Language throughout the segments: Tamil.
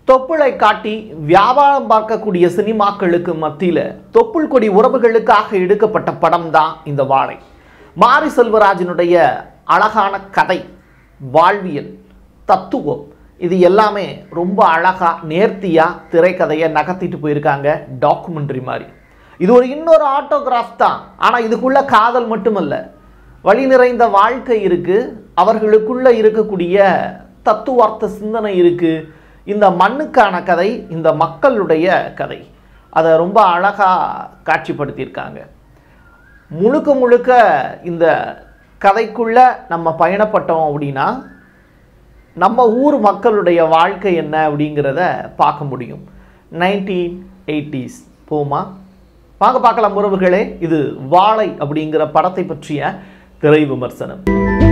தொப்புளை காட்டி வியாபாரம் பார்க்கக்கூடிய சினிமாக்களுக்கு மத்தியில் தொப்புள் கொடி உறவுகளுக்காக எடுக்கப்பட்ட படம் தான் இந்த வாழை மாரி செல்வராஜனுடைய அழகான கதை வாழ்வியல் தத்துவம் இது எல்லாமே ரொம்ப அழகா நேர்த்தியா திரைக்கதையை நகர்த்திட்டு போயிருக்காங்க டாக்குமெண்ட்ரி மாதிரி இது ஒரு இன்னொரு ஆட்டோகிராஃப் தான் ஆனால் இதுக்குள்ள காதல் மட்டுமல்ல வழி நிறைந்த வாழ்க்கை இருக்கு அவர்களுக்குள்ள இருக்கக்கூடிய தத்துவார்த்த சிந்தனை இருக்கு இந்த மண்ணுக்கான கதை இந்த மக்களுடைய கதை அதை ரொம்ப அழகா காட்சிப்படுத்தியிருக்காங்க முழுக்க முழுக்க இந்த கதைக்குள்ள நம்ம பயணப்பட்டோம் அப்படின்னா நம்ம ஊர் மக்களுடைய வாழ்க்கை என்ன அப்படிங்கிறத பார்க்க முடியும் நைன்டீன் எயிட்டிஸ் போமா வாங்க பார்க்கலாம் உறவுகளே இது வாழை அப்படிங்கிற படத்தை பற்றிய திரை விமர்சனம்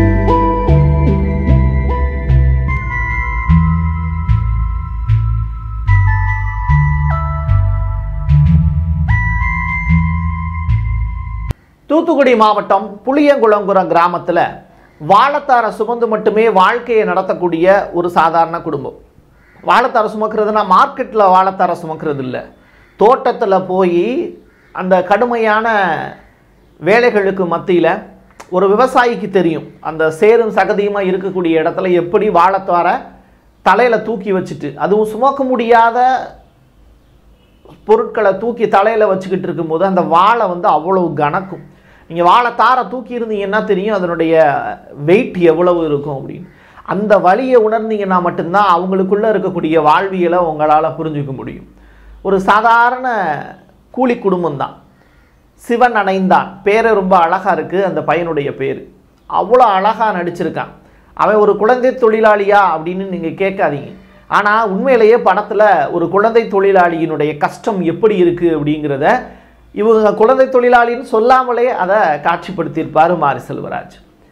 தூத்துக்குடி மாவட்டம் புளியங்குளங்குரம் கிராமத்தில் வாழைத்தார சுமந்து மட்டுமே வாழ்க்கையை நடத்தக்கூடிய ஒரு சாதாரண குடும்பம் வாழைத்தார சுமக்கிறதுனா மார்க்கெட்டில் வாழைத்தார சுமக்கிறது இல்லை தோட்டத்தில் போய் அந்த கடுமையான வேலைகளுக்கு மத்தியில் ஒரு விவசாயிக்கு தெரியும் அந்த சேரும் சகதியுமாக இருக்கக்கூடிய இடத்துல எப்படி வாழைத்தார தலையில் தூக்கி வச்சுட்டு அதுவும் சுமக்க முடியாத பொருட்களை தூக்கி தலையில் வச்சுக்கிட்டு இருக்கும்போது அந்த வாழை வந்து அவ்வளவு கணக்கும் நீங்கள் வாழை தாரை தூக்கி இருந்தீங்கன்னா தெரியும் அதனுடைய வெயிட் எவ்வளவு இருக்கும் அப்படின்னு அந்த வலியை உணர்ந்தீங்கன்னா மட்டும்தான் அவங்களுக்குள்ளே இருக்கக்கூடிய வாழ்வியலை உங்களால் புரிஞ்சுக்க முடியும் ஒரு சாதாரண கூலி குடும்பம் தான் சிவன் அணைந்தான் பேரை ரொம்ப அழகாக இருக்குது அந்த பையனுடைய பேர் அவ்வளோ அழகாக நடிச்சிருக்கான் அவன் ஒரு குழந்தை தொழிலாளியா அப்படின்னு நீங்கள் கேட்காதீங்க ஆனால் உண்மையிலேயே படத்தில் ஒரு குழந்தை தொழிலாளியினுடைய கஷ்டம் எப்படி இருக்குது அப்படிங்கிறத இவங்க குழந்தை தொழிலாளின்னு சொல்லாமலே அதை காட்சிப்படுத்தியிருப்பார் மாரி செல்வராஜ்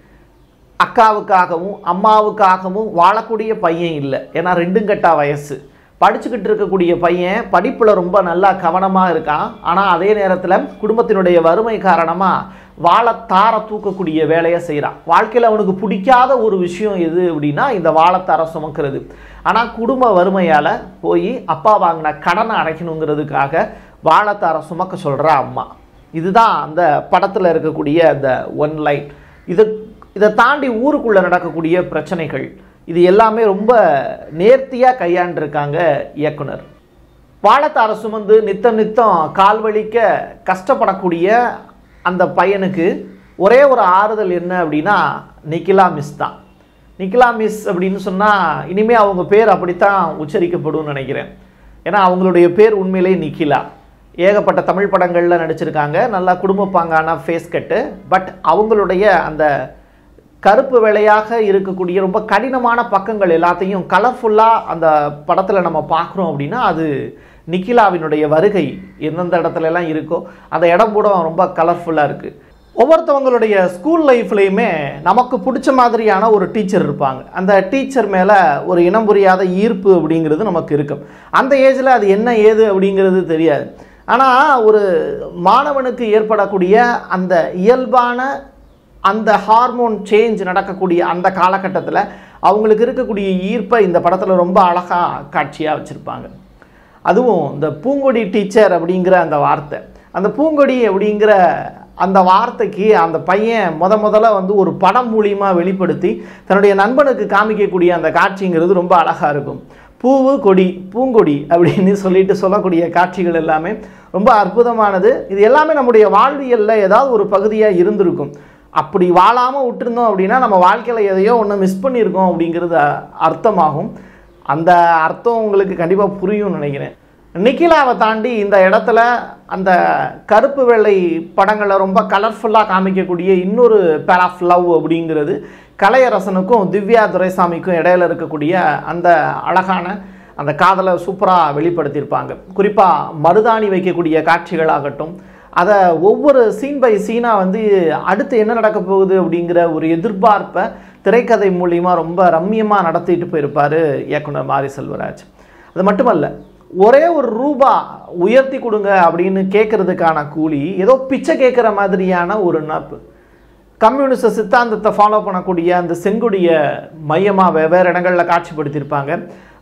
அக்காவுக்காகவும் அம்மாவுக்காகவும் வாழக்கூடிய பையன் இல்லை ஏன்னா ரெண்டும் கட்டா வயசு படிச்சுக்கிட்டு இருக்கக்கூடிய பையன் படிப்பில் ரொம்ப நல்லா கவனமாக இருக்கான் ஆனால் அதே நேரத்தில் குடும்பத்தினுடைய வறுமை காரணமாக வாழைத்தார தூக்கக்கூடிய வேலையை செய்கிறான் வாழ்க்கையில் அவனுக்கு பிடிக்காத ஒரு விஷயம் எது அப்படின்னா இந்த வாழைத்தார சுமக்கிறது ஆனால் குடும்ப வறுமையால் போய் அப்பா வாங்கின கடனை அடைக்கணுங்கிறதுக்காக வாழைத்தார சுமக்க சொல்கிற அம்மா இதுதான் அந்த படத்தில் இருக்கக்கூடிய அந்த ஒன் லைன் இது இதை தாண்டி ஊருக்குள்ளே நடக்கக்கூடிய பிரச்சனைகள் இது எல்லாமே ரொம்ப நேர்த்தியாக கையாண்டிருக்காங்க இயக்குனர் வாழைத்தார சுமந்து நித்தம் நித்தம் கால் வலிக்க கஷ்டப்படக்கூடிய அந்த பையனுக்கு ஒரே ஒரு ஆறுதல் என்ன அப்படின்னா நிக்கிலா மிஸ் தான் நிக்கிலா மிஸ் அப்படின்னு சொன்னால் இனிமேல் அவங்க பேர் அப்படித்தான் உச்சரிக்கப்படும் நினைக்கிறேன் ஏன்னா அவங்களுடைய பேர் உண்மையிலே நிக்கிலா ஏகப்பட்ட தமிழ் படங்களில் நடிச்சிருக்காங்க நல்லா குடும்ப பாங்கான ஃபேஸ் கட்டு பட் அவங்களுடைய அந்த கருப்பு வெள்ளையாக இருக்கக்கூடிய ரொம்ப கடினமான பக்கங்கள் எல்லாத்தையும் கலர்ஃபுல்லாக அந்த படத்தில் நம்ம பார்க்குறோம் அப்படின்னா அது நிக்கிலாவினுடைய வருகை எந்தெந்த இடத்துல எல்லாம் இருக்கோ அந்த இடம் கூட ரொம்ப கலர்ஃபுல்லாக இருக்குது ஒவ்வொருத்தவங்களுடைய ஸ்கூல் லைஃப்லையுமே நமக்கு பிடிச்ச மாதிரியான ஒரு டீச்சர் இருப்பாங்க அந்த டீச்சர் மேலே ஒரு இனம் புரியாத ஈர்ப்பு அப்படிங்கிறது நமக்கு இருக்கும் அந்த ஏஜில் அது என்ன ஏது அப்படிங்கிறது தெரியாது ஆனால் ஒரு மாணவனுக்கு ஏற்படக்கூடிய அந்த இயல்பான அந்த ஹார்மோன் சேஞ்ச் நடக்கக்கூடிய அந்த காலகட்டத்தில் அவங்களுக்கு இருக்கக்கூடிய ஈர்ப்பை இந்த படத்தில் ரொம்ப அழகாக காட்சியாக வச்சுருப்பாங்க அதுவும் இந்த பூங்கொடி டீச்சர் அப்படிங்கிற அந்த வார்த்தை அந்த பூங்கொடி அப்படிங்கிற அந்த வார்த்தைக்கு அந்த பையன் முத முதல்ல வந்து ஒரு படம் மூலியமாக வெளிப்படுத்தி தன்னுடைய நண்பனுக்கு காமிக்கக்கூடிய அந்த காட்சிங்கிறது ரொம்ப அழகாக இருக்கும் பூவு கொடி பூங்கொடி அப்படின்னு சொல்லிட்டு சொல்லக்கூடிய காட்சிகள் எல்லாமே ரொம்ப அற்புதமானது இது எல்லாமே நம்முடைய வாழ்வியலில் ஏதாவது ஒரு பகுதியாக இருந்திருக்கும் அப்படி வாழாமல் விட்டுருந்தோம் அப்படின்னா நம்ம வாழ்க்கையில் எதையோ ஒன்று மிஸ் பண்ணியிருக்கோம் அப்படிங்கிறது அர்த்தமாகும் அந்த அர்த்தம் உங்களுக்கு கண்டிப்பாக புரியும்னு நினைக்கிறேன் நிக்கிலாவை தாண்டி இந்த இடத்துல அந்த கருப்பு வெள்ளை படங்களை ரொம்ப கலர்ஃபுல்லாக காமிக்கக்கூடிய இன்னொரு பேர் ஆஃப் லவ் அப்படிங்கிறது கலையரசனுக்கும் திவ்யா துரைசாமிக்கும் இடையில இருக்கக்கூடிய அந்த அழகான அந்த காதலை சூப்பராக வெளிப்படுத்தியிருப்பாங்க குறிப்பாக மருதாணி வைக்கக்கூடிய காட்சிகளாகட்டும் அதை ஒவ்வொரு சீன் பை சீனாக வந்து அடுத்து என்ன நடக்க போகுது அப்படிங்கிற ஒரு எதிர்பார்ப்பை திரைக்கதை மூலிமா ரொம்ப ரம்மியமாக நடத்திட்டு போயிருப்பார் இயக்குனர் மாரி செல்வராஜ் அது மட்டுமல்ல ஒரே ஒரு ரூபா உயர்த்தி கொடுங்க அப்படின்னு கேட்கறதுக்கான கூலி ஏதோ பிச்சை கேட்குற மாதிரியான ஒரு நட்பு கம்யூனிச சித்தாந்தத்தை ஃபாலோ பண்ணக்கூடிய அந்த செங்குடிய மையமாக வெவ்வேறு இடங்களில் காட்சிப்படுத்தியிருப்பாங்க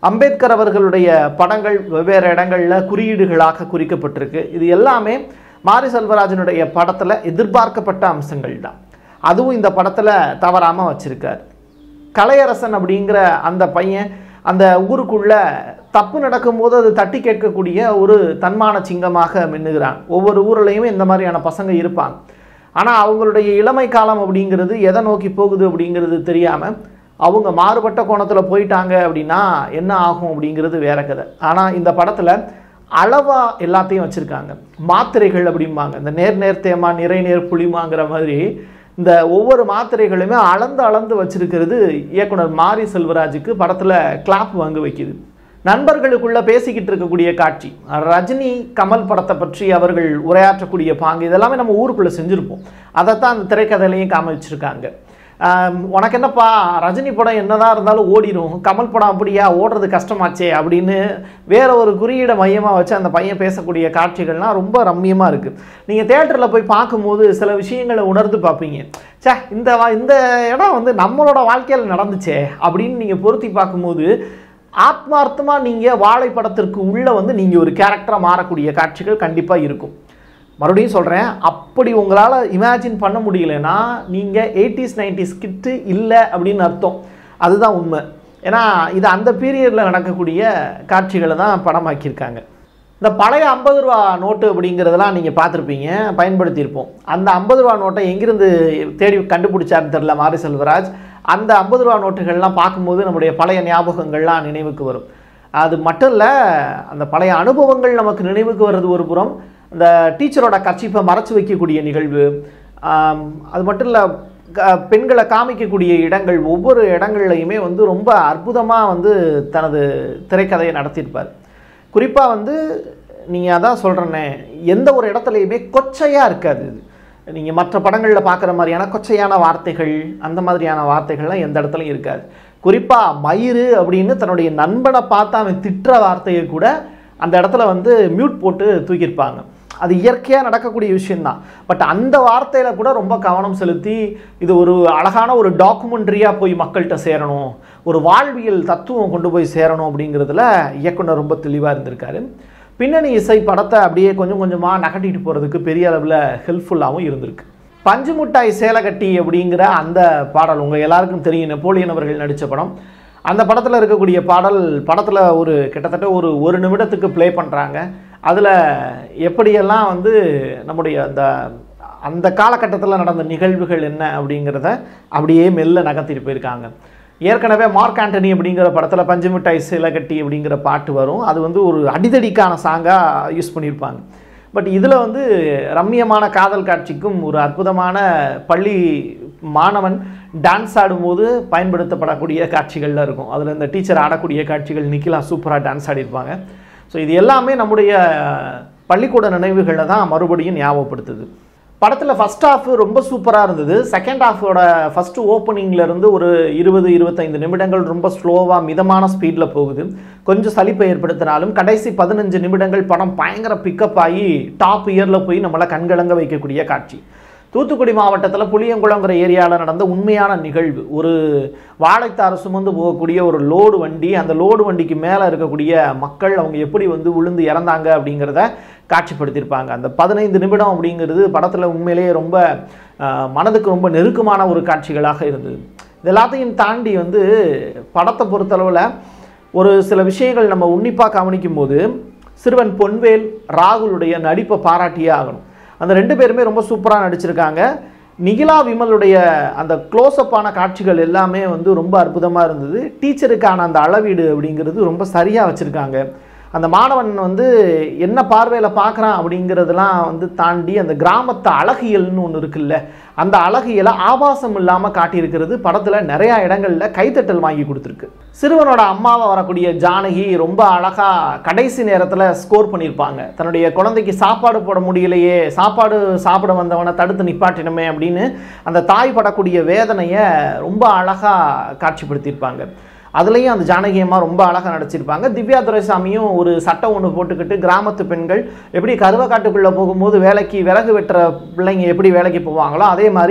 அம்பேத்கர் அவர்களுடைய படங்கள் வெவ்வேறு இடங்களில் குறியீடுகளாக குறிக்கப்பட்டிருக்கு இது எல்லாமே மாரி செல்வராஜனுடைய படத்தில் எதிர்பார்க்கப்பட்ட அம்சங்கள் தான் அதுவும் இந்த படத்தில் தவறாமல் வச்சுருக்கார் கலையரசன் அப்படிங்கிற அந்த பையன் அந்த ஊருக்குள்ள தப்பு நடக்கும்போது அது தட்டி கேட்கக்கூடிய ஒரு தன்மான சிங்கமாக மின்னுகிறான் ஒவ்வொரு ஊர்லேயுமே இந்த மாதிரியான பசங்க இருப்பாங்க ஆனால் அவங்களுடைய இளமை காலம் அப்படிங்கிறது எதை நோக்கி போகுது அப்படிங்கிறது தெரியாமல் அவங்க மாறுபட்ட கோணத்தில் போயிட்டாங்க அப்படின்னா என்ன ஆகும் அப்படிங்கிறது வேற கதை ஆனால் இந்த படத்தில் அளவா எல்லாத்தையும் வச்சுருக்காங்க மாத்திரைகள் அப்படிம்பாங்க இந்த நேர் நேர் தேமா நிறை நேர் புளிமாங்கிற மாதிரி இந்த ஒவ்வொரு மாத்திரைகளுமே அளந்து அளந்து வச்சிருக்கிறது இயக்குனர் மாரி செல்வராஜுக்கு படத்தில் கிளாப் வாங்க வைக்குது நண்பர்களுக்குள்ள பேசிக்கிட்டு இருக்கக்கூடிய காட்சி ரஜினி கமல் படத்தை பற்றி அவர்கள் உரையாற்றக்கூடிய பாங்கு இதெல்லாமே நம்ம ஊருக்குள்ளே செஞ்சுருப்போம் அதைத்தான் அந்த திரைக்கதையிலையும் காமிச்சிருக்காங்க ஆம், உனக்கு என்னப்பா ரஜினி படம் என்னதான் இருந்தாலும் ஓடிடும் கமல் படம் அப்படியா ஓடுறது கஷ்டமாச்சே அப்படின்னு வேற ஒரு குறியீடை மையமாக வச்சு அந்த பையன் பேசக்கூடிய காட்சிகள்லாம் ரொம்ப ரம்மியமாக இருக்குது நீங்கள் தேட்டரில் போய் பார்க்கும்போது சில விஷயங்களை உணர்ந்து பார்ப்பீங்க ச்சே இந்த வா- இந்த இடம் வந்து நம்மளோட வாழ்க்கையில் நடந்துச்சே அப்படின்னு நீங்கள் பொருத்தி பார்க்கும்போது ஆத்மார்த்தமாக நீங்கள் வாழை படத்திற்கு உள்ளே வந்து நீங்கள் ஒரு கேரக்டராக மாறக்கூடிய காட்சிகள் கண்டிப்பாக இருக்கும் மறுபடியும் சொல்கிறேன் அப்படி உங்களால் இமேஜின் பண்ண முடியலன்னா நீங்கள் எயிட்டிஸ் நைன்டிஸ் கிட்டு இல்லை அப்படின்னு அர்த்தம் அதுதான் உண்மை ஏன்னா இது அந்த பீரியடில் நடக்கக்கூடிய காட்சிகளை தான் படமாக்கியிருக்காங்க இந்த பழைய ஐம்பது ரூபா நோட்டு அப்படிங்கிறதெல்லாம் நீங்கள் பார்த்துருப்பீங்க பயன்படுத்தியிருப்போம் அந்த ஐம்பது ரூபா நோட்டை எங்கிருந்து தேடி கண்டுபிடிச்சாருன்னு தெரில மாரி செல்வராஜ் அந்த ஐம்பது ரூபா நோட்டுகள்லாம் பார்க்கும்போது நம்முடைய பழைய ஞாபகங்கள்லாம் நினைவுக்கு வரும் அது மட்டும் இல்லை அந்த பழைய அனுபவங்கள் நமக்கு நினைவுக்கு வர்றது ஒரு புறம் அந்த டீச்சரோட கர்ச்சிப்பை மறைச்சு வைக்கக்கூடிய நிகழ்வு ஆம், அது மட்டும் இல்லை பெண்களை காமிக்கக்கூடிய இடங்கள் ஒவ்வொரு இடங்கள்லையுமே வந்து ரொம்ப அற்புதமாக வந்து தனது திரைக்கதையை நடத்தியிருப்பார் குறிப்பாக வந்து நீங்கள் அதான் சொல்கிறேனே எந்த ஒரு இடத்துலையுமே கொச்சையாக இருக்காது இது நீங்கள் மற்ற படங்களில் பார்க்குற மாதிரியான கொச்சையான வார்த்தைகள் அந்த மாதிரியான வார்த்தைகள்லாம் எந்த இடத்துலையும் இருக்காது குறிப்பாக மயிறு அப்படின்னு தன்னுடைய நண்பனை பார்த்து அவன் திட்டுற வார்த்தையை கூட அந்த இடத்துல வந்து மியூட் போட்டு தூக்கியிருப்பாங்க அது இயற்கையாக நடக்கக்கூடிய விஷயம்தான் பட் அந்த வார்த்தையில் கூட ரொம்ப கவனம் செலுத்தி இது ஒரு அழகான ஒரு டாக்குமெண்ட்ரியாக போய் மக்கள்கிட்ட சேரணும் ஒரு வாழ்வியல் தத்துவம் கொண்டு போய் சேரணும் அப்படிங்கிறதுல இயக்குனர் ரொம்ப தெளிவாக இருந்திருக்காரு பின்னணி இசை படத்தை அப்படியே கொஞ்சம் கொஞ்சமாக நகட்டிட்டு போகிறதுக்கு பெரிய அளவில் ஹெல்ப்ஃபுல்லாகவும் இருந்திருக்கு பஞ்சு முட்டாய் சேலகட்டி அப்படிங்கிற அந்த பாடல் உங்கள் எல்லாருக்கும் தெரியும் நெப்போலியன் அவர்கள் நடித்த படம் அந்த படத்தில் இருக்கக்கூடிய பாடல் படத்தில் ஒரு கிட்டத்தட்ட ஒரு ஒரு நிமிடத்துக்கு ப்ளே பண்ணுறாங்க அதில் எப்படியெல்லாம் வந்து நம்முடைய அந்த அந்த காலகட்டத்தில் நடந்த நிகழ்வுகள் என்ன அப்படிங்கிறத அப்படியே மெல்ல நகர்த்திட்டு போயிருக்காங்க ஏற்கனவே மார்க் ஆண்டனி அப்படிங்கிற படத்தில் பஞ்சமிட்டாய் சிலகட்டி அப்படிங்கிற பாட்டு வரும் அது வந்து ஒரு அடிதடிக்கான சாங்காக யூஸ் பண்ணியிருப்பாங்க பட் இதில் வந்து ரம்மியமான காதல் காட்சிக்கும் ஒரு அற்புதமான பள்ளி மாணவன் டான்ஸ் ஆடும்போது பயன்படுத்தப்படக்கூடிய காட்சிகள்லாம் இருக்கும் அதில் இந்த டீச்சர் ஆடக்கூடிய காட்சிகள் நிக்கிலா சூப்பராக டான்ஸ் ஆடிருப்பாங்க ஸோ இது எல்லாமே நம்முடைய பள்ளிக்கூட நினைவுகளை தான் மறுபடியும் ஞாபகப்படுத்துது படத்தில் ஃபஸ்ட் ஹாஃப் ரொம்ப சூப்பராக இருந்தது செகண்ட் ஹாஃபோட ஃபஸ்ட்டு ஓப்பனிங்லேருந்து ஒரு இருபது இருபத்தைந்து நிமிடங்கள் ரொம்ப ஸ்லோவாக மிதமான ஸ்பீடில் போகுது கொஞ்சம் சலிப்பை ஏற்படுத்தினாலும் கடைசி பதினஞ்சு நிமிடங்கள் படம் பயங்கர பிக்கப் ஆகி டாப் இயரில் போய் நம்மளை கண்கலங்க வைக்கக்கூடிய காட்சி தூத்துக்குடி மாவட்டத்தில் புளியங்குளங்கிற ஏரியாவில் நடந்த உண்மையான நிகழ்வு ஒரு வாழைத்தாறு சுமந்து போகக்கூடிய ஒரு லோடு வண்டி அந்த லோடு வண்டிக்கு மேலே இருக்கக்கூடிய மக்கள் அவங்க எப்படி வந்து விழுந்து இறந்தாங்க அப்படிங்கிறத காட்சிப்படுத்தியிருப்பாங்க அந்த பதினைந்து நிமிடம் அப்படிங்கிறது படத்தில் உண்மையிலேயே ரொம்ப ஆஹ், மனதுக்கு ரொம்ப நெருக்கமான ஒரு காட்சிகளாக இருந்தது இது எல்லாத்தையும் தாண்டி வந்து படத்தை பொறுத்தளவில் ஒரு சில விஷயங்கள் நம்ம உன்னிப்பாக கவனிக்கும் போது சிறுவன் பொன்வேல் ராகுலுடைய நடிப்பை பாராட்டியே ஆகணும் அந்த ரெண்டு பேருமே ரொம்ப சூப்பராக நடிச்சிருக்காங்க நிகிலா விமலுடைய அந்த க்ளோஸ்அப்பான காட்சிகள் எல்லாமே வந்து ரொம்ப அற்புதமாக இருந்தது டீச்சருக்கான அந்த அளவீடு அப்படிங்கிறது ரொம்ப சரியாக வச்சுருக்காங்க அந்த மாணவன் வந்து என்ன பார்வையில் பார்க்குறான் அப்படிங்கிறதெல்லாம் வந்து தாண்டி அந்த கிராமத்து அழகியல்னு ஒன்று இருக்குல்ல அந்த அழகியலை ஆபாசம் இல்லாமல் காட்டியிருக்கிறது படத்தில் நிறையா இடங்களில் கைத்தட்டல் வாங்கி கொடுத்துருக்கு சிறுவனோட அம்மாவை வரக்கூடிய ஜானகி ரொம்ப அழகாக கடைசி நேரத்தில் ஸ்கோர் பண்ணியிருப்பாங்க தன்னுடைய குழந்தைக்கு சாப்பாடு போட முடியலையே சாப்பாடு சாப்பிட வந்தவனை தடுத்து நிப்பாட்டினமே அப்படின்னு அந்த தாய் படக்கூடிய வேதனையை ரொம்ப அழகாக காட்சிப்படுத்தியிருப்பாங்க அதுலேயும் அந்த ஜானகி அம்மா ரொம்ப அழகாக நடிச்சிருப்பாங்க திவ்யா துரைசாமியும் ஒரு சட்டை ஒன்று போட்டுக்கிட்டு கிராமத்து பெண்கள் எப்படி கருவக்காட்டுக்குள்ளே போகும்போது வேலைக்கு விறகு வெட்டுற பிள்ளைங்க எப்படி வேலைக்கு போவாங்களோ அதே மாதிரி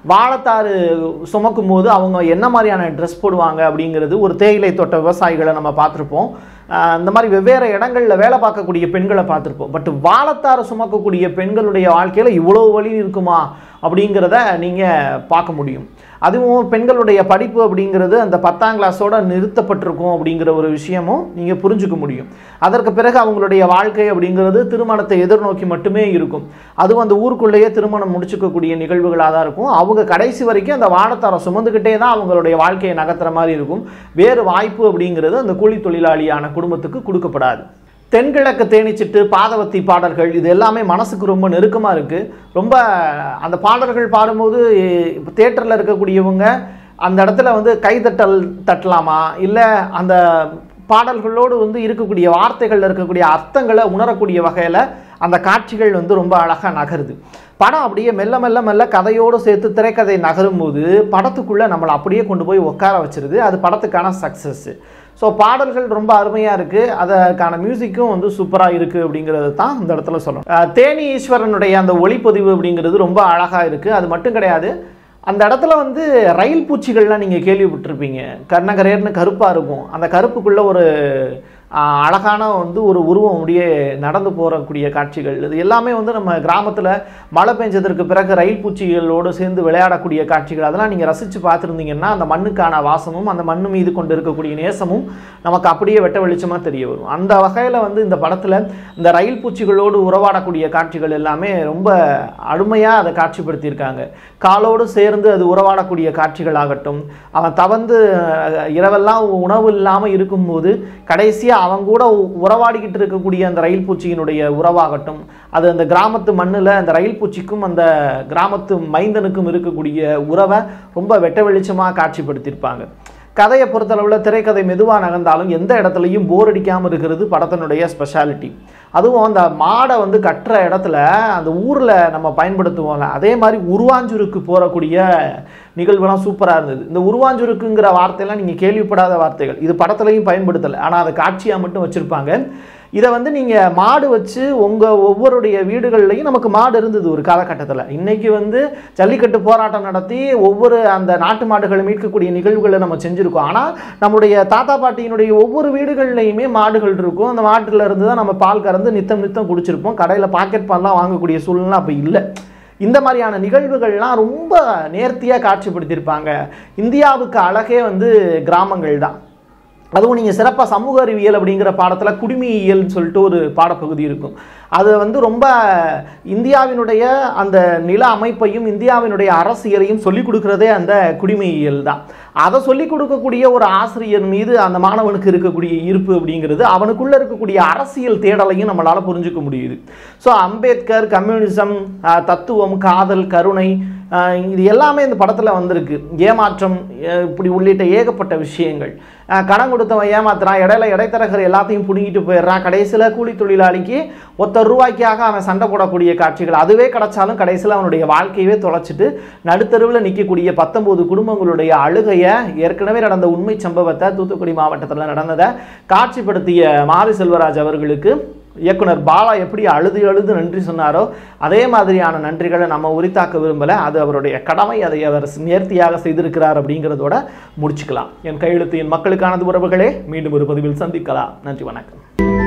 வாழைத்தாறு சுமக்கும் போது அவங்க என்ன மாதிரியான ட்ரெஸ் போடுவாங்க அப்படிங்கிறது ஒரு தேயிலை தோட்ட விவசாயிகளை நம்ம பார்த்துருப்போம் ஆஹ் இந்த மாதிரி வெவ்வேறு இடங்களில் வேலை பார்க்கக்கூடிய பெண்களை பார்த்துருப்போம் பட் வாழைத்தாறு சுமக்கக்கூடிய பெண்களுடைய வாழ்க்கையில் இவ்வளோ வழி இருக்குமா அப்படிங்கிறத நீங்கள் பார்க்க முடியும் அதுவும் பெண்களுடைய படிப்பு அப்படிங்கிறது அந்த பத்தாம் கிளாஸோட நிறுத்தப்பட்டிருக்கும் அப்படிங்கிற ஒரு விஷயமும் நீங்கள் புரிஞ்சுக்க முடியும் அதற்கு பிறகு அவங்களுடைய வாழ்க்கை அப்படிங்கிறது திருமணத்தை எதிர்நோக்கி மட்டுமே இருக்கும் அதுவும் அந்த ஊருக்குள்ளேயே திருமணம் முடிச்சுக்கக்கூடிய நிகழ்வுகளாக தான் இருக்கும் அவங்க கடைசி வரைக்கும் அந்த வாழைத்தாரம் சுமந்துக்கிட்டே தான் அவங்களுடைய வாழ்க்கையை நகர்த்துற மாதிரி இருக்கும் வேறு வாய்ப்பு அப்படிங்கிறது அந்த கூலி தொழிலாளியான குடும்பத்துக்கு கொடுக்கப்படாது தென்கிழக்கு தேனிச்சிட்டு பாதவத்தி பாடல்கள் இது எல்லாமே மனசுக்கு ரொம்ப நெருக்கமாக இருக்குது ரொம்ப அந்த பாடல்கள் பாடும்போது இப்போ தேட்டரில் இருக்கக்கூடியவங்க அந்த இடத்துல வந்து கைதட்டல் தட்டலாமா இல்லை அந்த பாடல்களோடு வந்து இருக்கக்கூடிய வார்த்தைகளில் இருக்கக்கூடிய அர்த்தங்களை உணரக்கூடிய வகையில் அந்த காட்சிகள் வந்து ரொம்ப அழகாக நகருது படம் அப்படியே மெல்ல மெல்ல மெல்ல கதையோடு சேர்த்து திரைக்கதை நகரும் போது படத்துக்குள்ளே நம்மளை அப்படியே கொண்டு போய் உட்கார வச்சிருது அது படத்துக்கான சக்ஸஸ்ஸு ஸோ பாடல்கள் ரொம்ப அருமையாக இருக்குது அதற்கான மியூசிக்கும் வந்து சூப்பராக இருக்குது அப்படிங்கிறது தான் இந்த இடத்துல சொல்லணும் அஹ் தேனி ஈஸ்வரனுடைய அந்த ஒளிப்பதிவு அப்படிங்கிறது ரொம்ப அழகாக இருக்குது அது மட்டும் கிடையாது அந்த இடத்துல வந்து ரயில் பூச்சிகள்லாம் நீங்கள் கேள்விப்பட்டிருப்பீங்க கர்ணகரேர்னு கருப்பாக இருக்கும் அந்த கருப்புக்குள்ளே ஒரு ஆஹ், அழகான வந்து ஒரு உருவம் அப்படியே நடந்து போகக்கூடிய காட்சிகள் இது எல்லாமே வந்து நம்ம கிராமத்தில் மழை பெஞ்சதற்கு பிறகு ரயில் பூச்சிகளோடு சேர்ந்து விளையாடக்கூடிய காட்சிகள் அதெல்லாம் நீங்கள் ரசித்து பார்த்துருந்தீங்கன்னா அந்த மண்ணுக்கான வாசமும் அந்த மண்ணு மீது கொண்டு இருக்கக்கூடிய நேசமும் நமக்கு அப்படியே வெட்ட வெளிச்சமாக தெரிய வரும் அந்த வகையில் வந்து இந்த படத்தில் இந்த ரயில் பூச்சிகளோடு உறவாடக்கூடிய காட்சிகள் எல்லாமே ரொம்ப அருமையாக அதை காட்சிப்படுத்தியிருக்காங்க காலோடு சேர்ந்து அது உறவாடக்கூடிய காட்சிகள் ஆகட்டும் அவன் தவந்து அஹ், இரவெல்லாம் உணவு இல்லாமல் இருக்கும்போது கடைசியாக அவன் கூட உ- உறவாடிக்கிட்டு இருக்கக்கூடிய அந்த ரயில் பூச்சியினுடைய உறவாகட்டும் அது அந்த கிராமத்து மண்ணில் அந்த ரயில் பூச்சிக்கும் அந்த கிராமத்து மைந்தனுக்கும் இருக்கக்கூடிய உறவை ரொம்ப வெட்ட வெளிச்சமாக காட்சிப்படுத்தியிருப்பாங்க கதையை பொறுத்தளவில் திரைக்கதை மெதுவாக நகர்ந்தாலும் எந்த இடத்துலையும் போர் அடிக்காமல் இருக்கிறது படத்தினுடைய ஸ்பெஷாலிட்டி அதுவும் அந்த மாடை வந்து கட்டுற இடத்துல அந்த ஊரில் நம்ம பயன்படுத்துவோம்ல அதே மாதிரி உருவாஞ்சூருக்கு போகக்கூடிய நிகழ்வுலாம் சூப்பராக இருந்தது இந்த உருவாஞ்சூருக்குங்கிற வார்த்தையெல்லாம் நீங்கள் கேள்விப்படாத வார்த்தைகள் இது படத்துலையும் பயன்படுத்தலை ஆனால் அதை காட்சியாக மட்டும் வச்சுருப்பாங்க இதை வந்து நீங்கள் மாடு வச்சு உங்கள் ஒவ்வொருடைய வீடுகள்லையும் நமக்கு மாடு இருந்தது ஒரு காலகட்டத்தில் இன்னைக்கு வந்து ஜல்லிக்கட்டு போராட்டம் நடத்தி ஒவ்வொரு அந்த நாட்டு மாடுகளை மீட்கக்கூடிய நிகழ்வுகளை நம்ம செஞ்சுருக்கோம் ஆனால் நம்முடைய தாத்தா பாட்டியினுடைய ஒவ்வொரு வீடுகள்லையுமே மாடுகள் இருக்கும் அந்த மாட்டுல இருந்து தான் நம்ம பால் கறந்து நித்தம் நித்தம் குடிச்சிருப்போம் கடையில் பாக்கெட் பால்லாம் வாங்கக்கூடிய சூழ்நிலை அப்போ இல்லை இந்த மாதிரியான நிகழ்வுகள்லாம் ரொம்ப நேர்த்தியாக காட்சிப்படுத்தியிருப்பாங்க இந்தியாவுக்கு அழகே வந்து கிராமங்கள் தான் அதுவும் நீங்கள் சிறப்பாக சமூக அறிவியல் அப்படிங்கிற பாடத்தில் குடிமையியல்னு சொல்லிட்டு ஒரு பாடப்பகுதி இருக்கும் அது வந்து ரொம்ப இந்தியாவினுடைய அந்த நில அமைப்பையும் இந்தியாவினுடைய அரசியலையும் சொல்லிக் கொடுக்குறதே அந்த குடிமையியல் தான் அதை சொல்லிக் கொடுக்கக்கூடிய ஒரு ஆசிரியர் மீது அந்த மாணவனுக்கு இருக்கக்கூடிய ஈர்ப்பு அப்படிங்கிறது அவனுக்குள்ளே இருக்கக்கூடிய அரசியல் தேடலையும் நம்மளால் புரிஞ்சுக்க முடியுது ஸோ அம்பேத்கர் கம்யூனிசம் ஆஹ், தத்துவம் காதல் கருணை ஆஹ், இது எல்லாமே இந்த படத்தில் வந்திருக்கு ஏமாற்றம் அஹ், இப்படி உள்ளிட்ட ஏகப்பட்ட விஷயங்கள் ஆஹ், கடன் கொடுத்தவன் ஏமாத்துறான் இடையில இடைத்தரகர் எல்லாத்தையும் பிடுங்கிட்டு போயிடுறான் கடைசியில் கூலி தொழிலாளிக்கு ஒத்த ரூபாய்க்காக அவன் சண்டை போடக்கூடிய காட்சிகள் அதுவே கிடைச்சாலும் கடைசியில் அவனுடைய வாழ்க்கையவே தொலைச்சிட்டு நடுத்தருவில் நிற்கக்கூடிய பத்தொன்பது குடும்பங்களுடைய அழுகையை ஏற்கனவே நடந்த உண்மை சம்பவத்தை தூத்துக்குடி மாவட்டத்தில் நடந்ததை காட்சிப்படுத்திய மாரி செல்வராஜ் அவர்களுக்கு இயக்குனர் பாலா எப்படி அழுது அழுது நன்றி சொன்னாரோ அதே மாதிரியான நன்றிகளை நம்ம உரித்தாக்க விரும்பலை அது அவருடைய கடமை அதை அவர் நேர்த்தியாக செய்திருக்கிறார் அப்படிங்கிறதோட முடிச்சுக்கலாம் என் கையெழுத்து என் மக்களுக்கானது உறவுகளே மீண்டும் ஒரு பதிவில் சந்திக்கலாம் நன்றி வணக்கம்